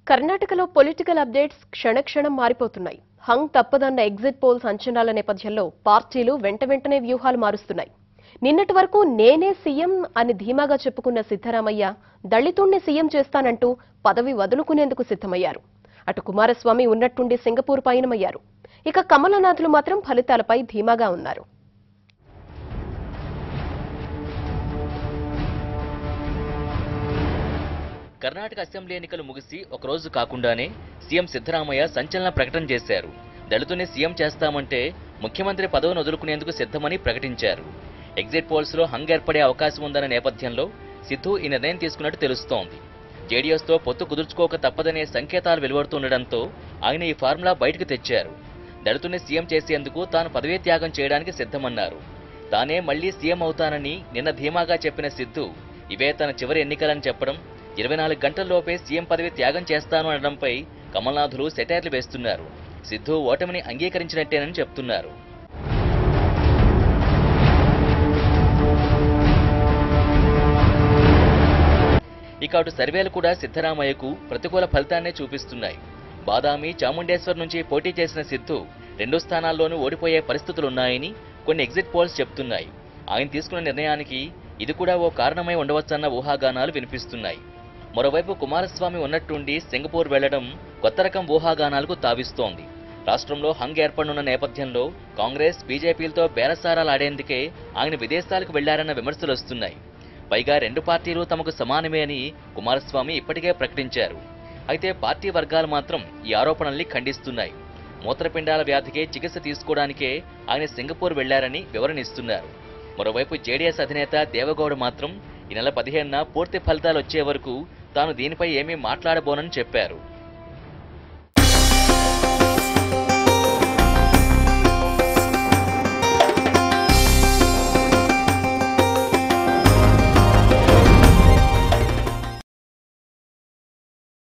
కర్ణాటకలో political updates క్షణక్షణం మారిపోతున్నాయి hung తప్పదన్న exit polls అంచనాల నేపథ్యంలో పార్టీలు వెంట వెంటనే వ్యూహాలు మారుస్తున్నాయి నిన్నటి వరకు నేనే సీఎం అని ధీమాగా చెప్పుకున్న సిద్ధరామయ్య దళితుణ్ణి సీఎం చేస్తానంటూ పదవి వదులుకునేందుకు సిద్ధమయ్యారు అటు కుమారస్వామి ఉన్నట్టుండి సింగపూర్ పయనమయ్యారు ఇక కమలనాథులు మాత్రం ఫలితాలపై ధీమాగా ఉన్నారు కర్ణాటక అసెంబ్లీ ఎన్నికలు ముగిసి ఒక రోజు కాకుండానే సీఎం సిద్ధరామయ్య సంచలన ప్రకటన చేశారు దళితుని సీఎం చేస్తామంటే ముఖ్యమంత్రి పదవిని వదులుకునేందుకు సిద్ధమని ప్రకటించారు ఎగ్జిట్ పోల్స్ లో హంగ్ ఏర్పడే అవకాశం ఉందన్న నేపథ్యంలో సిద్ధు ఈ నిర్ణయం తీసుకున్నట్టు తెలుస్తోంది జేడీఎస్ తో పొత్తు కుదుర్చుకోక తప్పదనే సంకేతాలు వెలువడుతుండటంతో ఆయన ఈ ఫార్ములా బయటకు తెచ్చారు దళితుని సీఎం చేసేందుకు తాను పదవీ త్యాగం చేయడానికి సిద్ధమన్నారు తానే మళ్లీ సీఎం అవుతానని నిన్న ధీమాగా చెప్పిన సిద్ధు ఇవే తన చివరి ఎన్నికలని చెప్పడం ఇరవై నాలుగు గంటల్లోపే సీఎం పదవి త్యాగం చేస్తాను అనడంపై కమల్నాథులు సెటైర్లు వేస్తున్నారు సిద్ధు ఓటమిని అంగీకరించినట్టేనని చెప్తున్నారు ఇక అటు సర్వేలు కూడా సిద్ధరామయ్యకు ప్రతికూల ఫలితాన్నే చూపిస్తున్నాయి బాదామి చాముండేశ్వర్ నుంచి పోటీ చేసిన సిద్ధు రెండు స్థానాల్లోనూ ఓడిపోయే పరిస్థితులున్నాయని కొన్ని ఎగ్జిట్ పోల్స్ చెప్తున్నాయి ఆయన తీసుకున్న నిర్ణయానికి ఇది కూడా ఓ కారణమై ఉండవచ్చన్న ఊహాగానాలు వినిపిస్తున్నాయి మరోవైపు కుమారస్వామి ఉన్నట్టుండి సింగపూర్ వెళ్లడం కొత్త రకం ఊహాగానాలకు తావిస్తోంది రాష్ట్రంలో హంగ్ ఏర్పడనున్న నేపథ్యంలో కాంగ్రెస్ బీజేపీలతో బేరసారాలాడేందుకే ఆయన విదేశాలకు వెళ్లారన్న విమర్శలు వస్తున్నాయి పైగా రెండు పార్టీలు తమకు సమానమే అని కుమారస్వామి ఇప్పటికే ప్రకటించారు అయితే పార్టీ వర్గాలు మాత్రం ఈ ఆరోపణల్ని ఖండిస్తున్నాయి మూత్రపిండాల వ్యాధికి చికిత్స తీసుకోవడానికే ఆయన సింగపూర్ వెళ్లారని వివరణిస్తున్నారు మరోవైపు జేడీఎస్ అధినేత దేవగౌడ మాత్రం ఈ నెల పదిహేనున పూర్తి ఫలితాలు వచ్చే వరకు తాను దీనిపై ఏమీ మాట్లాడబోనని చెప్పారు